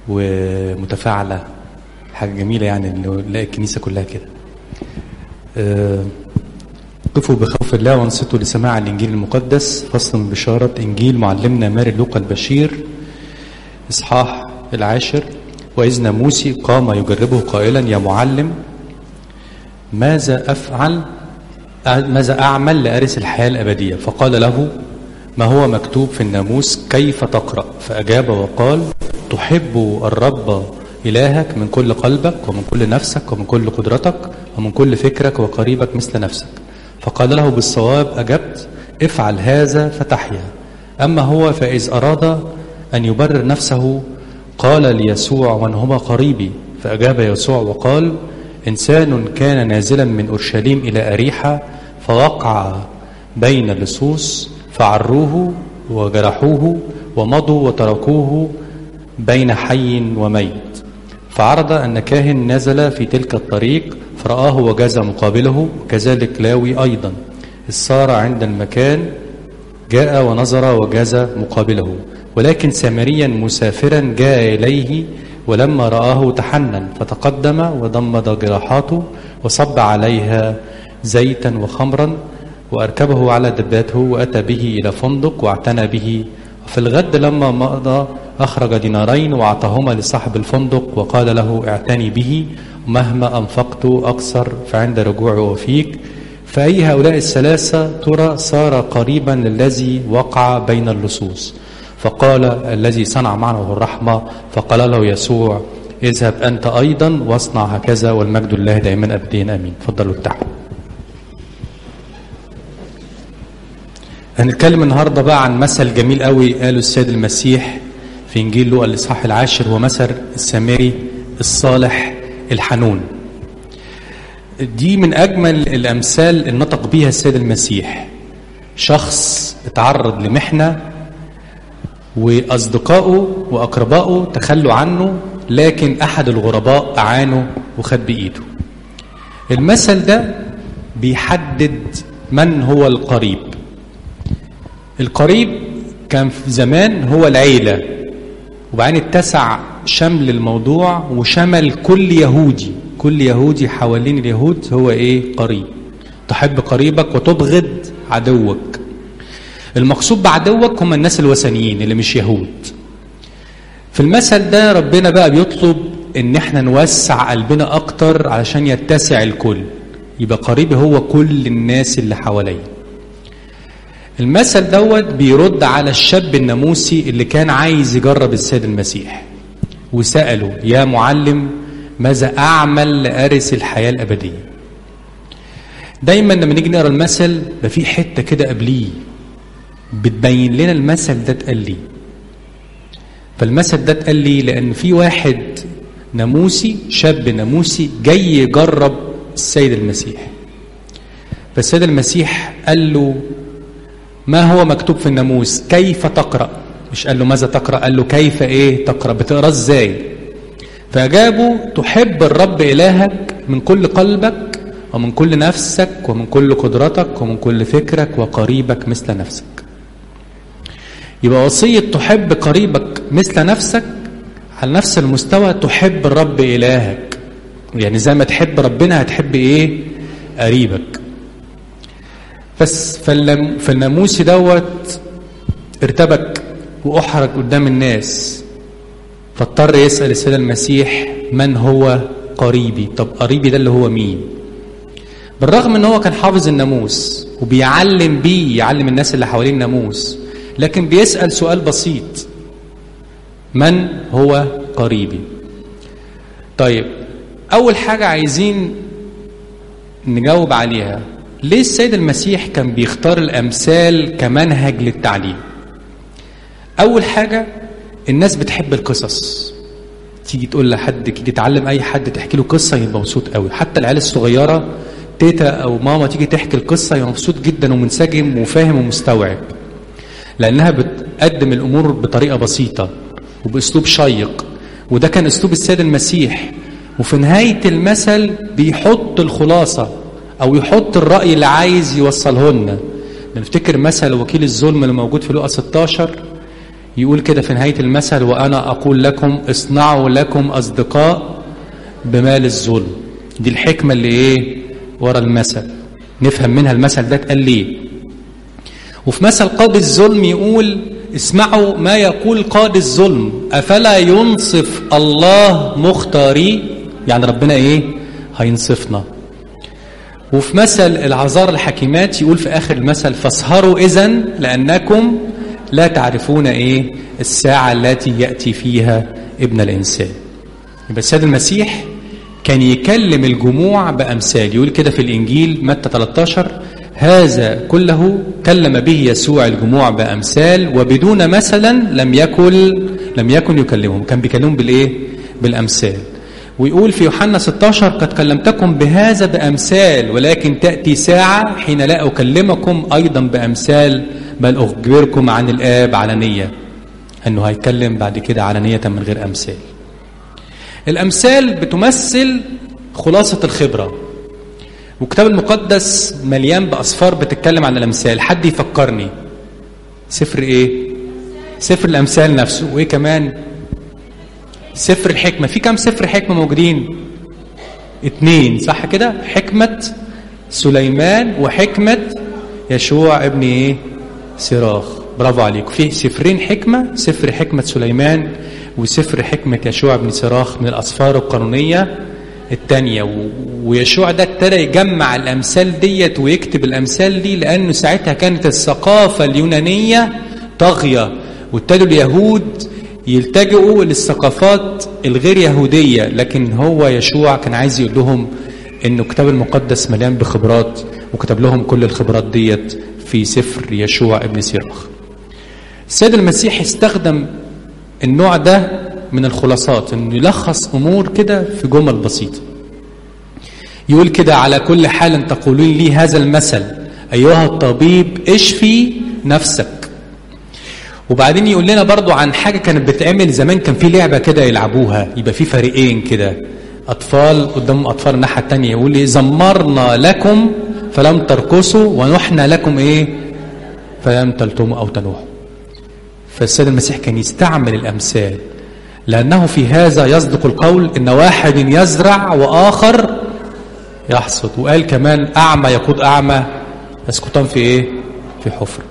ومتفاعلة حاجة جميلة يعني اللي نلاقي الكنيسة كلها كده آه، قفوا بخوف الله وانصتوا لسماع الإنجيل المقدس فصل من بشارة إنجيل معلمنا ماري لوقا البشير إصحاح العاشر وإذ ناموسي قام يجربه قائلا يا معلم ماذا أفعل ماذا أعمل لأرث الحياة الأبدية فقال له ما هو مكتوب في الناموس كيف تقرأ فأجاب وقال تحب الرب إلهك من كل قلبك ومن كل نفسك ومن كل قدرتك ومن كل فكرك وقريبك مثل نفسك فقال له بالصواب أجبت افعل هذا فتحيا أما هو فإذ أراد أن يبرر نفسه قال ليسوع وأن هو قريبي فأجاب يسوع وقال إنسان كان نازلا من أورشليم إلى أريحة فوقع بين اللصوص فعروه وجرحوه ومضوا وتركوه بين حي وميت فعرض أن كاهن نزل في تلك الطريق فرآه وجاز مقابله وكذلك لاوي أيضا إذ صار عند المكان جاء ونظر وجاز مقابله ولكن سامريا مسافرا جاء إليه ولما رآه تحنن فتقدم وضمد جراحاته وصب عليها زيتا وخمرا وأركبه على دباته وأتى به إلى فندق واعتنى به وفي الغد لما مضى أخرج دينارين وأعطاهما لصاحب الفندق وقال له اعتني به مهما أنفقت أكثر فعند رجوعي وفيك فأي هؤلاء الثلاثة ترى صار قريبا للذي وقع بين اللصوص فقال الذي صنع معه الرحمة فقال له يسوع اذهب أنت أيضا واصنع هكذا والمجد لله دائما أبدين أمين فضلوا التحت هنتكلم النهاردة بقى عن مثل جميل قوي قاله السيد المسيح في إنجيل لوقا الإصحاح العاشر هو مثل السامري الصالح الحنون دي من أجمل الأمثال اللي نطق بيها السيد المسيح شخص اتعرض لمحنة وأصدقائه وأقربائه تخلوا عنه لكن أحد الغرباء أعانه وخد بإيده المثل ده بيحدد من هو القريب القريب كان في زمان هو العيلة وبعدين اتسع شمل الموضوع وشمل كل يهودي كل يهودي حوالين اليهود هو ايه قريب تحب قريبك وتبغض عدوك المقصود بعدوك هم الناس الوثنيين اللي مش يهود في المثل ده ربنا بقى بيطلب ان احنا نوسع قلبنا اكتر علشان يتسع الكل يبقى قريبي هو كل الناس اللي حواليا المثل دوت بيرد على الشاب الناموسي اللي كان عايز يجرب السيد المسيح وسأله يا معلم ماذا أعمل لأرث الحياة الأبدية دايما لما نيجي نقرا المثل بقى في حتة كده قبليه بتبين لنا المثل ده اتقال ليه فالمثل ده اتقال ليه لأن في واحد ناموسي شاب ناموسي جاي يجرب السيد المسيح فالسيد المسيح قال له ما هو مكتوب في الناموس كيف تقرأ مش قال له ماذا تقرأ قال له كيف ايه تقرأ بتقرأ ازاي فأجابوا تحب الرب إلهك من كل قلبك ومن كل نفسك ومن كل قدرتك ومن كل فكرك وقريبك مثل نفسك يبقى وصية تحب قريبك مثل نفسك على نفس المستوى تحب الرب إلهك يعني زي ما تحب ربنا هتحب ايه قريبك بس فالناموسي دوت ارتبك واحرج قدام الناس فاضطر يسال السيد المسيح من هو قريبي طب قريبي ده اللي هو مين بالرغم ان هو كان حافظ الناموس وبيعلم بيه يعلم الناس اللي حوالين الناموس لكن بيسال سؤال بسيط من هو قريبي طيب اول حاجه عايزين نجاوب عليها ليه السيد المسيح كان بيختار الامثال كمنهج للتعليم اول حاجه الناس بتحب القصص تيجي تقول لحد تيجي تعلم اي حد تحكي له قصه يبقى مبسوط قوي حتى العيال الصغيره تيتا او ماما تيجي تحكي القصه يبقى مبسوط جدا ومنسجم وفاهم ومستوعب لانها بتقدم الامور بطريقه بسيطه وباسلوب شيق وده كان اسلوب السيد المسيح وفي نهايه المثل بيحط الخلاصه او يحط الراي اللي عايز يوصله لنا نفتكر مثل وكيل الظلم اللي موجود في لقا 16 يقول كده في نهاية المثل وأنا أقول لكم اصنعوا لكم أصدقاء بمال الظلم دي الحكمة اللي إيه ورا المثل نفهم منها المثل ده اتقال ليه وفي مثل قاضي الظلم يقول اسمعوا ما يقول قاضي الظلم أفلا ينصف الله مختاري يعني ربنا إيه هينصفنا وفي مثل العذار الحكيمات يقول في آخر المثل فاسهروا إذن لأنكم لا تعرفون إيه الساعة التي يأتي فيها ابن الإنسان يبقى السيد المسيح كان يكلم الجموع بأمثال يقول كده في الإنجيل متى 13 هذا كله كلم به يسوع الجموع بأمثال وبدون مثلا لم يكن لم يكن يكلمهم كان بيكلمهم بالإيه بالأمثال ويقول في يوحنا 16 قد كلمتكم بهذا بأمثال ولكن تأتي ساعة حين لا أكلمكم أيضا بأمثال بل أخبركم عن الآب علنية أنه هيتكلم بعد كده علنية من غير أمثال الأمثال بتمثل خلاصة الخبرة والكتاب المقدس مليان بأصفار بتتكلم عن الأمثال حد يفكرني سفر إيه سفر الأمثال نفسه وإيه كمان سفر الحكمة في كم سفر حكمة موجودين اتنين صح كده حكمة سليمان وحكمة يشوع ابن ايه سراخ برافو عليك في سفرين حكمة سفر حكمة سليمان وسفر حكمة يشوع بن سراخ من الأسفار القانونية التانية ويشوع ده ابتدى يجمع الأمثال ديت ويكتب الأمثال دي لأنه ساعتها كانت الثقافة اليونانية طاغية وابتدوا اليهود يلتجئوا للثقافات الغير يهودية لكن هو يشوع كان عايز يقول لهم انه الكتاب المقدس مليان بخبرات وكتب لهم كل الخبرات ديت في سفر يشوع ابن سيراخ السيد المسيح استخدم النوع ده من الخلاصات انه يلخص امور كده في جمل بسيطه يقول كده على كل حال تقولون لي هذا المثل ايها الطبيب اشفي نفسك وبعدين يقول لنا برضو عن حاجة كانت بتعمل زمان كان في لعبة كده يلعبوها يبقى في فريقين كده أطفال قدام أطفال الناحية التانية يقول لي زمرنا لكم فلم ترقصوا ونحنا لكم إيه فلم تلتموا أو تنوحوا فالسيد المسيح كان يستعمل الأمثال لأنه في هذا يصدق القول إن واحد يزرع وآخر يحصد وقال كمان أعمى يقود أعمى يسقطان في إيه في حفر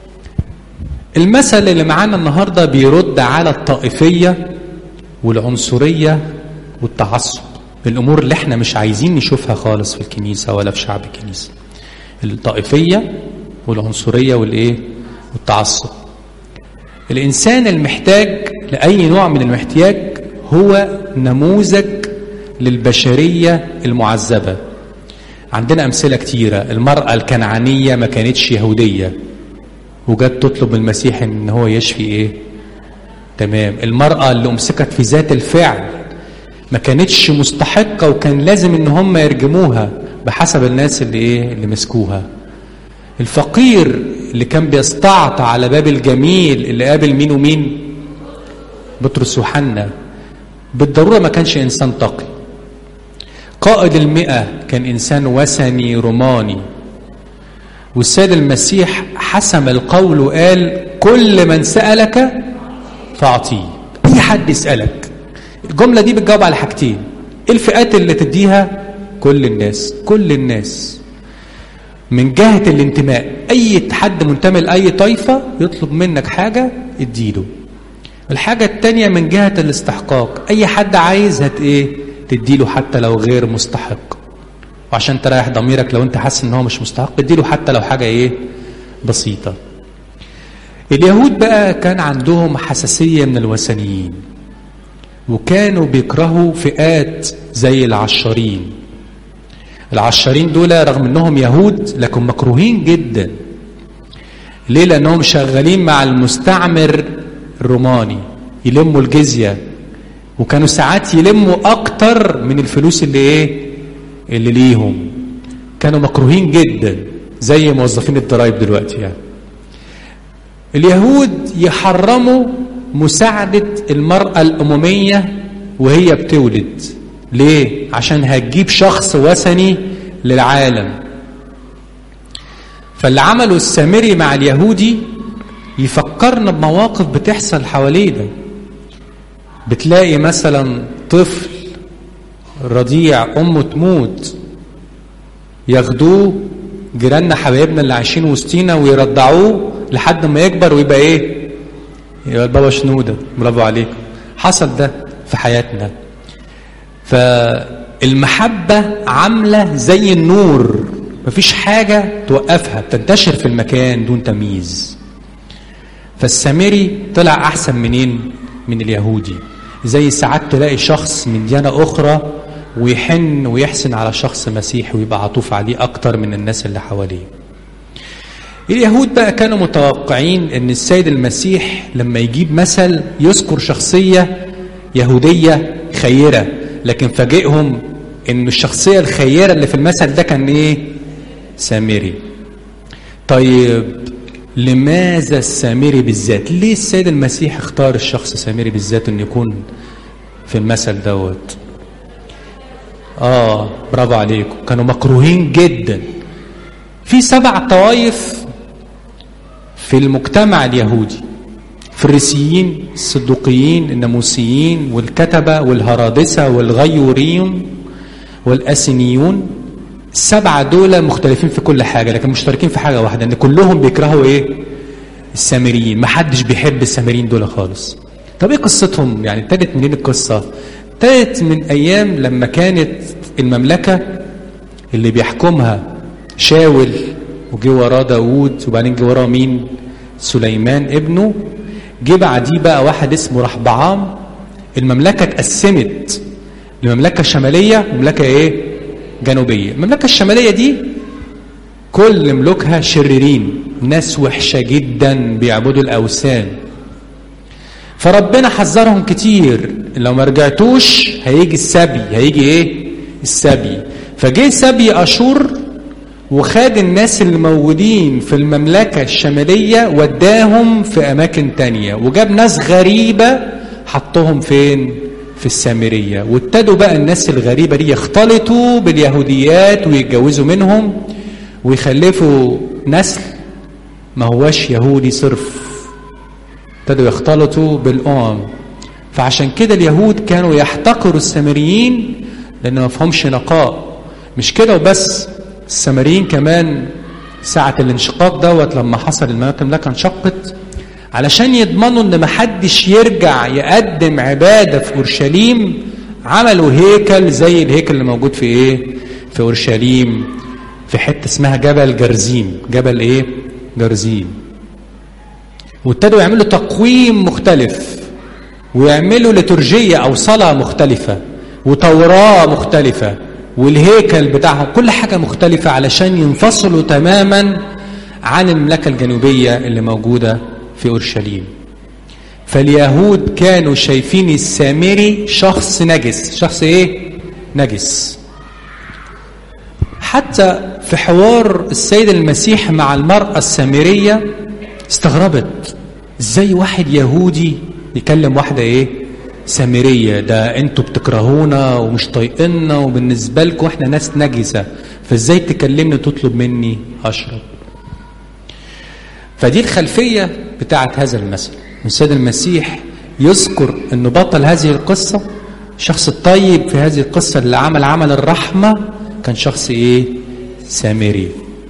المثل اللي معانا النهاردة بيرد على الطائفية والعنصرية والتعصب الأمور اللي احنا مش عايزين نشوفها خالص في الكنيسة ولا في شعب الكنيسة الطائفية والعنصرية والإيه والتعصب الإنسان المحتاج لأي نوع من المحتاج هو نموذج للبشرية المعذبة عندنا أمثلة كتيرة المرأة الكنعانية ما كانتش يهودية وجت تطلب من المسيح ان هو يشفي ايه تمام المرأة اللي امسكت في ذات الفعل ما كانتش مستحقة وكان لازم ان هم يرجموها بحسب الناس اللي ايه اللي مسكوها الفقير اللي كان بيستعطى على باب الجميل اللي قابل مين ومين بطرس وحنا بالضرورة ما كانش إنسان تقي قائد المئة كان إنسان وثني روماني والسيد المسيح حسم القول وقال كل من سألك فأعطيه أي حد يسألك الجملة دي بتجاوب على حاجتين إيه الفئات اللي تديها كل الناس كل الناس من جهة الانتماء أي حد منتمي لأي طائفة يطلب منك حاجة اديله الحاجة التانية من جهة الاستحقاق أي حد عايز هت إيه تديله حتى لو غير مستحق وعشان تريح ضميرك لو انت حاسس ان هو مش مستحق اديله حتى لو حاجة ايه بسيطة اليهود بقى كان عندهم حساسية من الوثنيين وكانوا بيكرهوا فئات زي العشارين العشارين دول رغم انهم يهود لكن مكروهين جدا ليه لانهم شغالين مع المستعمر الروماني يلموا الجزية وكانوا ساعات يلموا اكتر من الفلوس اللي ايه اللي ليهم كانوا مكروهين جدا زي موظفين الضرايب دلوقتي يعني اليهود يحرموا مساعدة المرأة الأمومية وهي بتولد ليه؟ عشان هتجيب شخص وثني للعالم فاللي عمله السامري مع اليهودي يفكرنا بمواقف بتحصل حوالينا بتلاقي مثلا طفل رضيع امه تموت ياخدوه جيراننا حبايبنا اللي عايشين وسطينا ويرضعوه لحد ما يكبر ويبقى ايه يبقى البابا شنودة برافو عليكم حصل ده في حياتنا فالمحبة عاملة زي النور مفيش حاجة توقفها بتنتشر في المكان دون تمييز فالسامري طلع أحسن منين من اليهودي زي ساعات تلاقي شخص من ديانة أخرى ويحن ويحسن على شخص مسيحي ويبقى عطوف عليه أكتر من الناس اللي حواليه اليهود بقى كانوا متوقعين ان السيد المسيح لما يجيب مثل يذكر شخصية يهودية خيرة لكن فاجئهم ان الشخصية الخيرة اللي في المثل ده كان ايه سامري طيب لماذا السامري بالذات ليه السيد المسيح اختار الشخص السامري بالذات انه يكون في المثل دوت اه برافو عليكم كانوا مكروهين جدا في سبع طوائف في المجتمع اليهودي الفريسيين الصدوقيين الناموسيين والكتبة والهرادسة والغيوريون والأسينيون السبعة دول مختلفين في كل حاجة لكن مشتركين في حاجة واحدة ان كلهم بيكرهوا ايه السامريين ما حدش بيحب السامريين دول خالص طب ايه قصتهم يعني ابتدت منين القصة ابتدت من ايام لما كانت المملكة اللي بيحكمها شاول وجي وراه داوود وبعدين جه وراه مين سليمان ابنه جه بعديه بقى واحد اسمه رحبعام المملكة اتقسمت لمملكة شمالية ومملكة ايه جنوبية المملكة الشمالية دي كل ملوكها شريرين ناس وحشة جدا بيعبدوا الأوثان فربنا حذرهم كتير لو ما رجعتوش هيجي السبي هيجي ايه السبي فجه سبي أشور وخد الناس اللي موجودين في المملكة الشمالية وداهم في أماكن تانية وجاب ناس غريبة حطهم فين في السامرية وابتدوا بقى الناس الغريبة دي يختلطوا باليهوديات ويتجوزوا منهم ويخلفوا نسل ما هواش يهودي صرف ابتدوا يختلطوا بالأمم فعشان كده اليهود كانوا يحتقروا السامريين لأن ما فهمش نقاء مش كده وبس السامريين كمان ساعة الانشقاق دوت لما حصل المملكة انشقت علشان يضمنوا ان محدش يرجع يقدم عبادة في اورشليم عملوا هيكل زي الهيكل اللي موجود في ايه في اورشليم في حتة اسمها جبل جرزيم جبل ايه جرزيم وابتدوا يعملوا تقويم مختلف ويعملوا لترجية او صلاة مختلفة وتوراة مختلفة والهيكل بتاعهم كل حاجة مختلفة علشان ينفصلوا تماما عن المملكة الجنوبية اللي موجودة في أورشليم فاليهود كانوا شايفين السامري شخص نجس شخص ايه نجس حتى في حوار السيد المسيح مع المرأة السامرية استغربت ازاي واحد يهودي يكلم واحدة ايه سامرية ده انتوا بتكرهونا ومش طايقيننا وبالنسبة لكم احنا ناس نجسة فازاي تكلمني تطلب مني اشرب فدي الخلفية بتاعت هذا المثل السيد المسيح يذكر انه بطل هذه القصة الشخص الطيب في هذه القصة اللي عمل عمل الرحمة كان شخص ايه سامري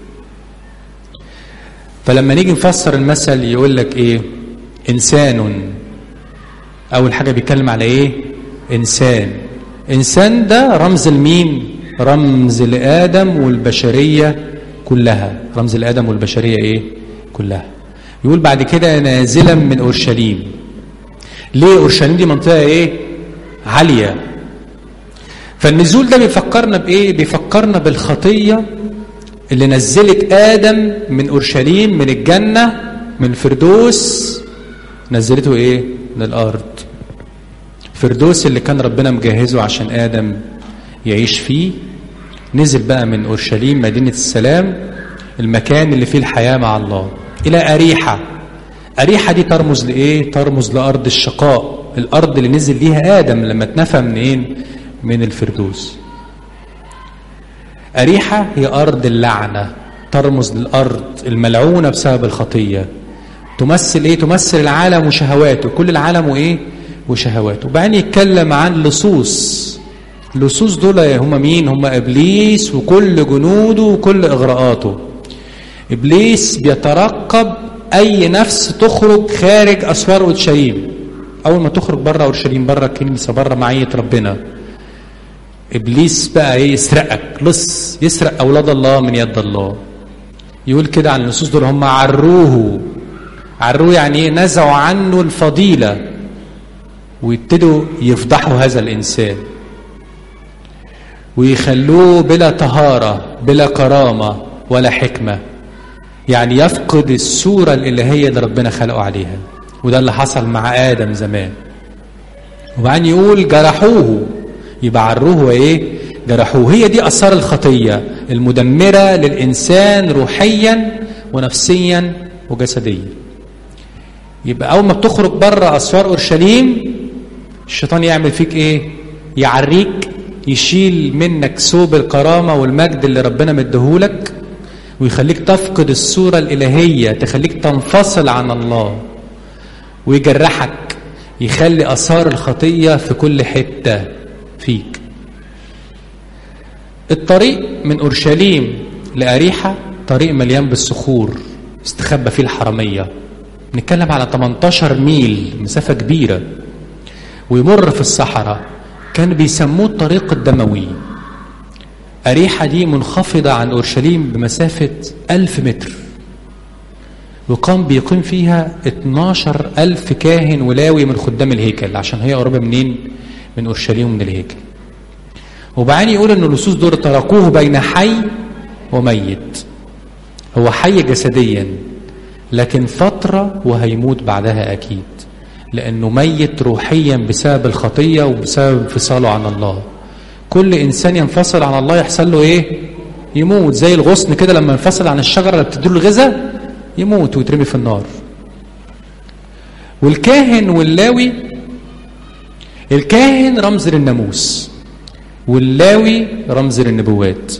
فلما نيجي نفسر المثل يقول لك ايه انسان اول حاجة بيتكلم على ايه انسان انسان ده رمز لمين رمز لادم والبشرية كلها رمز لادم والبشرية ايه كلها يقول بعد كده نازلا من اورشليم ليه اورشليم دي منطقه ايه عاليه فالنزول ده بيفكرنا بايه بيفكرنا بالخطيه اللي نزلت ادم من اورشليم من الجنه من الفردوس نزلته ايه من الارض الفردوس اللي كان ربنا مجهزه عشان ادم يعيش فيه نزل بقى من اورشليم مدينه السلام المكان اللي فيه الحياه مع الله إلى أريحة أريحة دي ترمز لإيه؟ ترمز لأرض الشقاء الأرض اللي نزل ليها آدم لما اتنفى منين؟ من الفردوس أريحة هي أرض اللعنة ترمز للأرض الملعونة بسبب الخطية تمثل ايه تمثل العالم وشهواته كل العالم وايه وشهواته وبعدين يتكلم عن لصوص اللصوص دول هم مين هم ابليس وكل جنوده وكل اغراءاته ابليس بيترقب اي نفس تخرج خارج اسوار اورشليم اول ما تخرج بره اورشليم بره الكنيسه بره معيه ربنا ابليس بقى ايه يسرقك لص يسرق اولاد الله من يد الله يقول كده عن النصوص دول هم عروه عروه يعني ايه نزعوا عنه الفضيله ويبتدوا يفضحوا هذا الانسان ويخلوه بلا طهاره بلا كرامه ولا حكمه يعني يفقد الصوره الالهيه اللي ربنا خلقه عليها وده اللي حصل مع ادم زمان وبعدين يقول جرحوه يبقى عروه وايه جرحوه هي دي اثار الخطيه المدمره للانسان روحيا ونفسيا وجسديا يبقى اول ما بتخرج بره اسوار اورشليم الشيطان يعمل فيك ايه يعريك يشيل منك ثوب الكرامه والمجد اللي ربنا مديهولك ويخليك تفقد الصوره الالهيه تخليك تنفصل عن الله ويجرحك يخلي اثار الخطيه في كل حته فيك الطريق من اورشليم لاريحه طريق مليان بالصخور استخبى فيه الحراميه نتكلم على 18 ميل مسافه كبيره ويمر في الصحراء كان بيسموه الطريق الدموي أريحة دي منخفضة عن أورشليم بمسافة ألف متر وقام بيقيم فيها 12 ألف كاهن ولاوي من خدام الهيكل عشان هي قريبة منين من أورشليم ومن الهيكل وبعدين يقول أن اللصوص دول تركوه بين حي وميت هو حي جسديا لكن فترة وهيموت بعدها أكيد لأنه ميت روحيا بسبب الخطية وبسبب انفصاله عن الله كل إنسان ينفصل عن الله يحصل له إيه يموت زي الغصن كده لما ينفصل عن الشجرة اللي بتديله الغذاء يموت ويترمي في النار والكاهن واللاوي الكاهن رمز للناموس واللاوي رمز للنبوات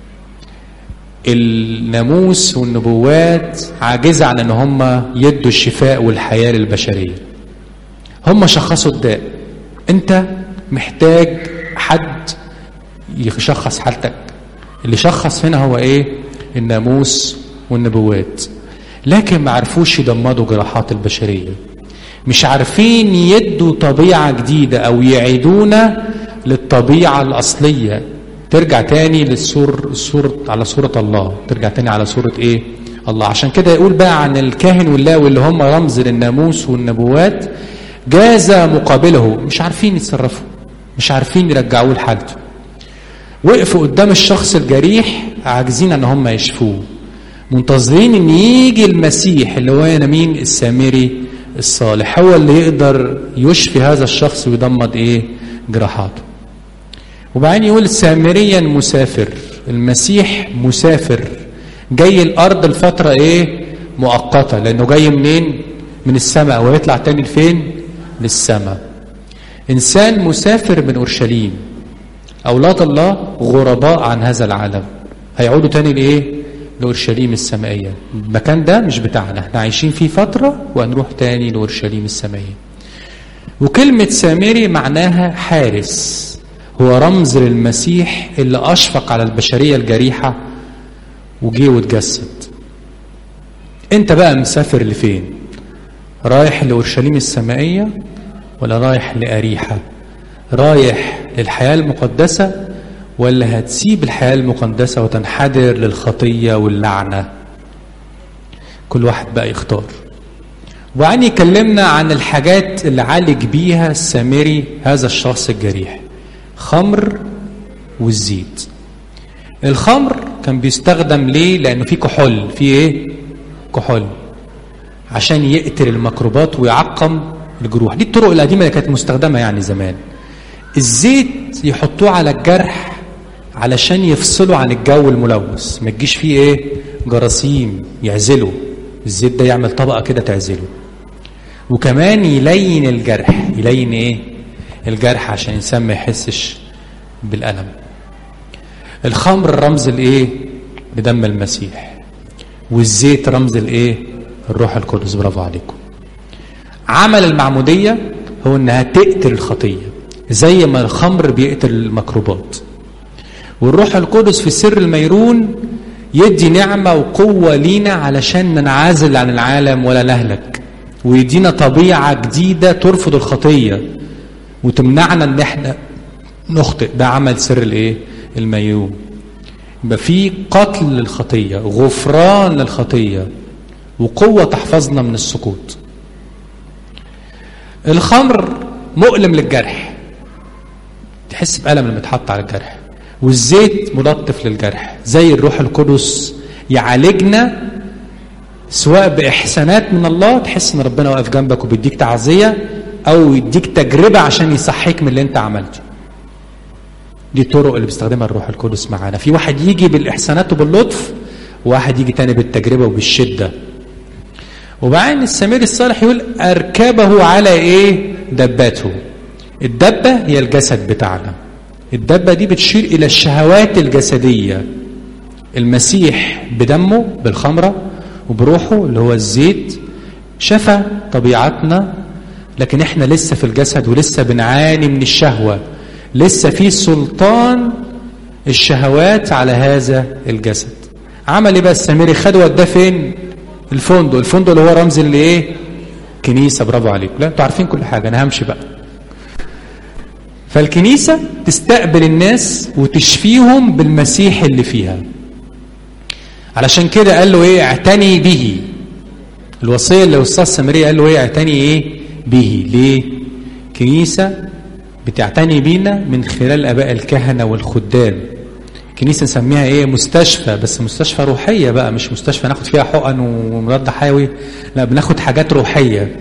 الناموس والنبوات عاجزة عن ان هم يدوا الشفاء والحياة للبشرية هم شخصوا الداء انت محتاج حد يشخص حالتك اللي شخص هنا هو ايه الناموس والنبوات لكن ما عرفوش يضمدوا جراحات البشرية مش عارفين يدوا طبيعة جديدة او يعيدونا للطبيعة الأصلية ترجع تاني للصور الصورة على صورة الله ترجع تاني على صورة ايه الله عشان كده يقول بقى عن الكاهن واللاوي اللي هم رمز للناموس والنبوات جاز مقابله مش عارفين يتصرفوا مش عارفين يرجعوه لحالته وقفوا قدام الشخص الجريح عاجزين ان هم يشفوه منتظرين ان يجي المسيح اللي هو هنا مين السامري الصالح هو اللي يقدر يشفي هذا الشخص ويضمد ايه جراحاته وبعدين يقول سامريا مسافر المسيح مسافر جاي الارض الفتره ايه مؤقته لانه جاي منين من السماء ويطلع تاني لفين للسماء انسان مسافر من اورشليم اولاد الله غرباء عن هذا العالم هيعودوا تاني لايه لاورشليم السمائيه المكان ده مش بتاعنا احنا عايشين فيه فتره وهنروح تاني لاورشليم السمائيه وكلمه سامري معناها حارس هو رمز للمسيح اللي أشفق على البشرية الجريحة وجي واتجسد انت بقى مسافر لفين رايح لأورشليم السمائية ولا رايح لأريحة رايح للحياة المقدسة ولا هتسيب الحياة المقدسة وتنحدر للخطية واللعنة كل واحد بقى يختار وبعدين يكلمنا عن الحاجات اللي عالج بيها السامري هذا الشخص الجريح خمر والزيت الخمر كان بيستخدم ليه لانه فيه كحول فيه ايه كحول عشان يقتل الميكروبات ويعقم الجروح دي الطرق القديمه اللي كانت مستخدمه يعني زمان الزيت يحطوه على الجرح علشان يفصلوا عن الجو الملوث ما تجيش فيه ايه جراثيم يعزله الزيت ده يعمل طبقه كده تعزله وكمان يلين الجرح يلين ايه الجرح عشان الانسان ما يحسش بالالم الخمر رمز الايه لدم المسيح والزيت رمز الايه الروح القدس برافو عليكم عمل المعمودية هو انها تقتل الخطية زي ما الخمر بيقتل الميكروبات والروح القدس في سر الميرون يدي نعمة وقوة لينا علشان ننعزل عن العالم ولا نهلك ويدينا طبيعة جديدة ترفض الخطية وتمنعنا ان احنا نخطئ ده عمل سر الايه الميرون يبقى في قتل للخطية غفران للخطية وقوة تحفظنا من السقوط الخمر مؤلم للجرح تحس بألم لما يتحط على الجرح والزيت ملطف للجرح زي الروح القدس يعالجنا سواء بإحسانات من الله تحس إن ربنا واقف جنبك وبيديك تعزية أو يديك تجربة عشان يصحيك من اللي أنت عملته دي الطرق اللي بيستخدمها الروح القدس معانا في واحد يجي بالإحسانات وباللطف وواحد يجي تاني بالتجربة وبالشدة وبعدين السمير الصالح يقول أركبه على إيه دباته الدبة هي الجسد بتاعنا الدبة دي بتشير إلى الشهوات الجسدية المسيح بدمه بالخمرة وبروحه اللي هو الزيت شفى طبيعتنا لكن احنا لسه في الجسد ولسه بنعاني من الشهوة لسه في سلطان الشهوات على هذا الجسد عمل ايه بقى السامري خد وداه فين الفندق الفندق اللي هو رمز اللي ايه كنيسة برافو عليكم لا انتوا عارفين كل حاجة انا همشي بقى فالكنيسة تستقبل الناس وتشفيهم بالمسيح اللي فيها علشان كده قال له ايه اعتني به الوصية اللي وصاها السامرية قال له ايه اعتني ايه به ليه كنيسة بتعتني بينا من خلال اباء الكهنة والخدام كنيسة نسميها ايه مستشفى بس مستشفى روحية بقى مش مستشفى ناخد فيها حقن ومضاد حيوي لا بناخد حاجات روحية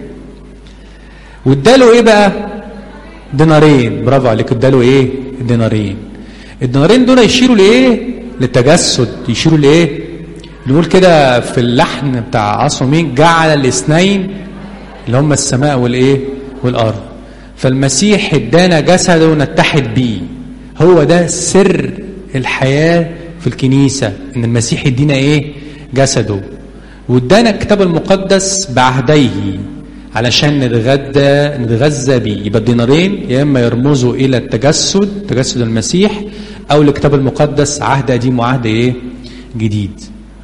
واداله ايه بقى دينارين برافو عليك اداله ايه دينارين الدينارين دول يشيروا لايه للتجسد يشيروا لايه نقول كده في اللحن بتاع عصومين جعل الاثنين اللي هم السماء والايه والارض فالمسيح ادانا جسده نتحد بيه هو ده سر الحياه في الكنيسه ان المسيح يدينا ايه جسده وادانا الكتاب المقدس بعهديه علشان نتغدى نتغذى بيه يبقى الدينارين يا اما يرمزوا الى التجسد تجسد المسيح او الكتاب المقدس عهد قديم وعهد ايه جديد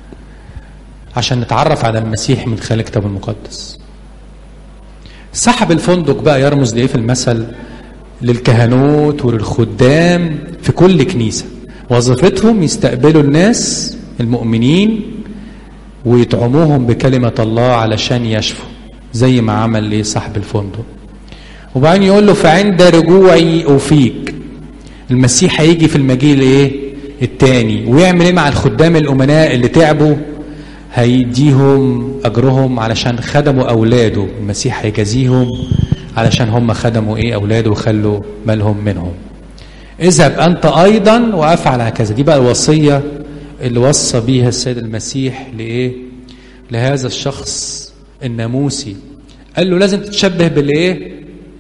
عشان نتعرف على المسيح من خلال الكتاب المقدس صاحب الفندق بقى يرمز لايه في المثل للكهنوت وللخدام في كل كنيسه وظيفتهم يستقبلوا الناس المؤمنين ويطعموهم بكلمه الله علشان يشفوا زي ما عمل ليه صاحب الفندق وبعدين يقول له فعند رجوعي أوفيك المسيح هيجي في المجيء الايه التاني ويعمل ايه مع الخدام الامناء اللي تعبوا هيديهم اجرهم علشان خدموا اولاده المسيح هيجازيهم علشان هم خدموا ايه اولاده وخلوا بالهم منهم اذهب انت ايضا وافعل هكذا دي بقى الوصيه اللي وصى بيها السيد المسيح لايه لهذا الشخص الناموسي قال له لازم تتشبه بالايه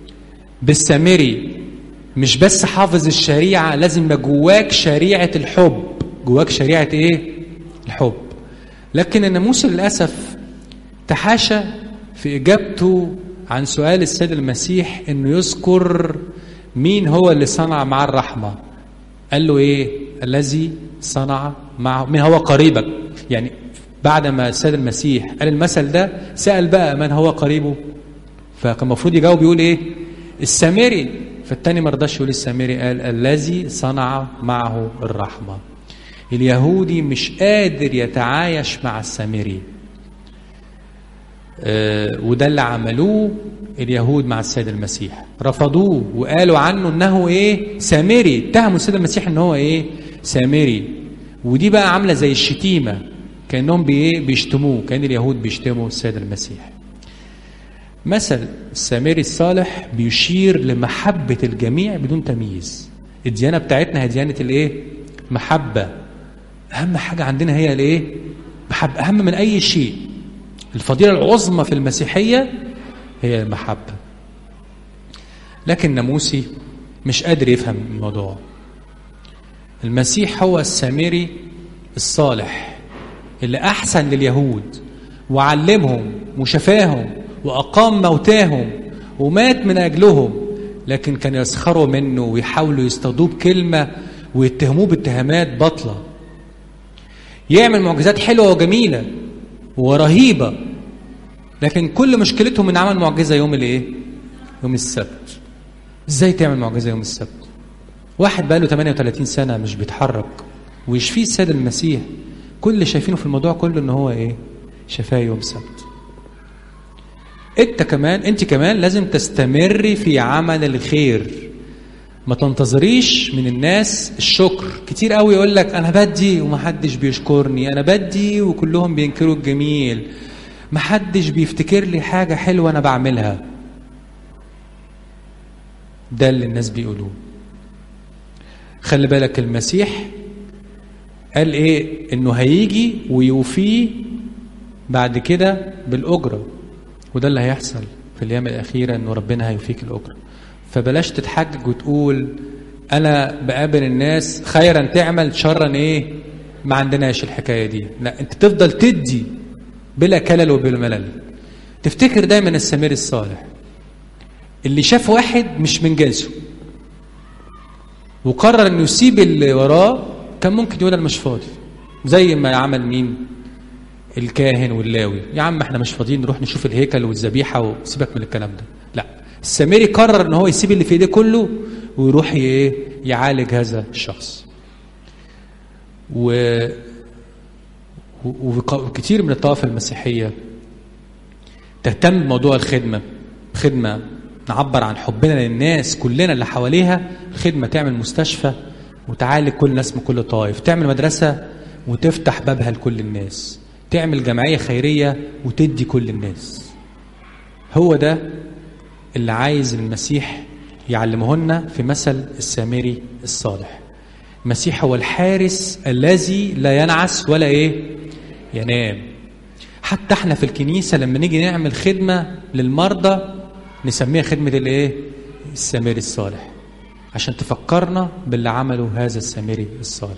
بالسامري مش بس حافظ الشريعة لازم يبقى جواك شريعة الحب جواك شريعة ايه الحب لكن الناموس للأسف تحاشى في إجابته عن سؤال السيد المسيح انه يذكر مين هو اللي صنع مع الرحمة قال له ايه الذي صنع معه مين هو قريبك يعني بعد ما السيد المسيح قال المثل ده سأل بقى من هو قريبه فكان المفروض يجاوب يقول ايه السامري فالتاني ما رضاش يقول السامري قال الذي صنع معه الرحمة اليهودي مش قادر يتعايش مع السامري آه وده اللي عملوه اليهود مع السيد المسيح رفضوه وقالوا عنه انه ايه سامري اتهموا السيد المسيح ان هو ايه سامري ودي بقى عامله زي الشتيمه كانهم بي بيشتموه كان اليهود بيشتموا السيد المسيح مثل السامري الصالح بيشير لمحبة الجميع بدون تمييز الديانة بتاعتنا هي ديانة الايه محبة أهم حاجة عندنا هي الايه محبة أهم من أي شيء الفضيلة العظمى في المسيحية هي المحبة لكن ناموسي مش قادر يفهم الموضوع المسيح هو السامري الصالح اللي أحسن لليهود وعلمهم وشفاهم وأقام موتاهم ومات من أجلهم لكن كانوا يسخروا منه ويحاولوا يصطادوه بكلمة ويتهموه باتهامات باطلة يعمل معجزات حلوة وجميلة ورهيبة لكن كل مشكلتهم ان عمل معجزة يوم الايه يوم السبت ازاي تعمل معجزة يوم السبت واحد بقاله 38 سنة مش بيتحرك ويشفيه السيد المسيح كل اللي شايفينه في الموضوع كله ان هو ايه شفاه يوم السبت انت كمان انت كمان لازم تستمري في عمل الخير ما تنتظريش من الناس الشكر كتير قوي يقول لك انا بدي ومحدش بيشكرني انا بدي وكلهم بينكروا الجميل محدش بيفتكر لي حاجة حلوة انا بعملها ده اللي الناس بيقولوه خلي بالك المسيح قال ايه انه هيجي ويوفيه بعد كده بالاجره وده اللي هيحصل في الايام الاخيره انه ربنا هيوفيك الاجره فبلاش تتحجج وتقول انا بقابل الناس خيرا تعمل شرا ايه ما عندناش الحكايه دي لا انت تفضل تدي بلا كلل وبلا ملل تفتكر دايما السمير الصالح اللي شاف واحد مش من جنسه وقرر انه يسيب اللي وراه كان ممكن يقول انا مش فاضي زي ما عمل مين الكاهن واللاوي يا عم احنا مش فاضيين نروح نشوف الهيكل والذبيحه وسيبك من الكلام ده لا السامري قرر ان هو يسيب اللي في ايديه كله ويروح ايه يعالج هذا الشخص و وكتير من الطوائف المسيحيه تهتم بموضوع الخدمه خدمه نعبر عن حبنا للناس كلنا اللي حواليها خدمه تعمل مستشفى وتعالج كل الناس من كل طائف تعمل مدرسه وتفتح بابها لكل الناس تعمل جمعيه خيريه وتدي كل الناس هو ده اللي عايز المسيح يعلمه لنا في مثل السامري الصالح المسيح هو الحارس الذي لا ينعس ولا ايه ينام حتى احنا في الكنيسة لما نيجي نعمل خدمة للمرضى نسميها خدمة الايه السامري الصالح عشان تفكرنا باللي عمله هذا السامري الصالح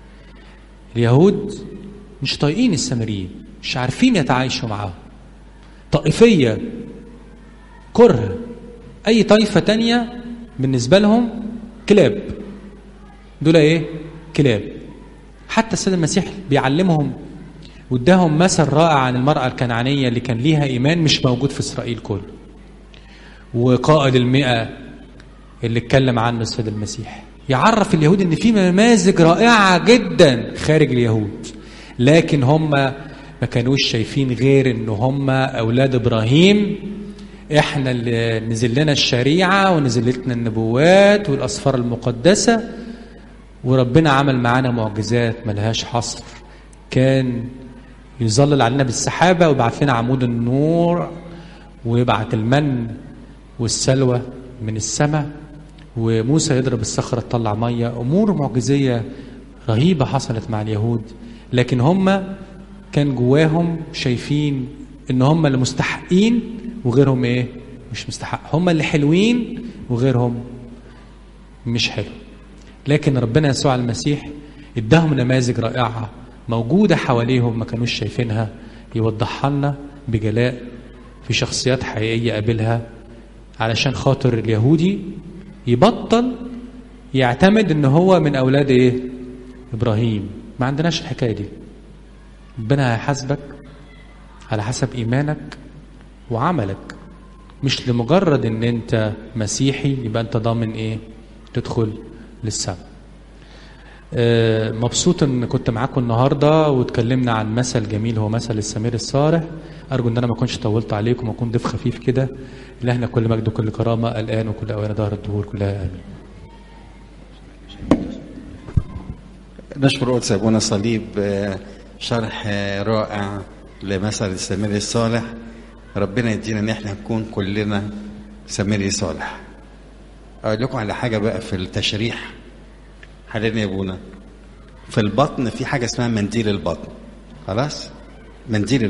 اليهود مش طايقين السامريين مش عارفين يتعايشوا معاهم طائفية كره أي طائفة تانية بالنسبة لهم كلاب دول إيه؟ كلاب حتى السيد المسيح بيعلمهم واداهم مثل رائع عن المرأة الكنعانية اللي كان ليها إيمان مش موجود في إسرائيل كله وقائد المئة اللي اتكلم عنه السيد المسيح يعرف اليهود ان في نماذج رائعة جدا خارج اليهود لكن هم ما كانوش شايفين غير ان هم اولاد ابراهيم احنا اللي نزل لنا الشريعة ونزل لنا النبوات والاسفار المقدسة وربنا عمل معانا معجزات ملهاش حصر كان يظلل علينا بالسحابة ويبعث لنا عمود النور ويبعت المن والسلوى من السماء وموسى يضرب الصخرة تطلع مية أمور معجزية رهيبة حصلت مع اليهود لكن هم كان جواهم شايفين ان هم اللي مستحقين وغيرهم ايه مش مستحق هم اللي حلوين وغيرهم مش حلو لكن ربنا يسوع المسيح اداهم نماذج رائعة موجودة حواليهم ما كانوش شايفينها يوضحها لنا بجلاء في شخصيات حقيقية قابلها علشان خاطر اليهودي يبطل يعتمد ان هو من اولاد ايه ابراهيم ما عندناش الحكايه دي ربنا هيحاسبك على حسب ايمانك وعملك مش لمجرد ان انت مسيحي يبقى انت ضامن ايه تدخل للسماء آه، مبسوط ان كنت معاكم النهارده واتكلمنا عن مثل جميل هو مثل السمير الصالح ارجو ان انا ما اكونش طولت عليكم واكون ضيف خفيف كده لهنا كل مجد وكل كرامه الان وكل اوان ظهر الدهور كلها امين نشكر قدس ابونا صليب آه، شرح آه، رائع لمثل السامري الصالح ربنا يدينا ان احنا نكون كلنا سامري صالح اقول لكم على حاجه بقى في التشريح حاليا يا ابونا في البطن في حاجه اسمها منديل البطن خلاص منديل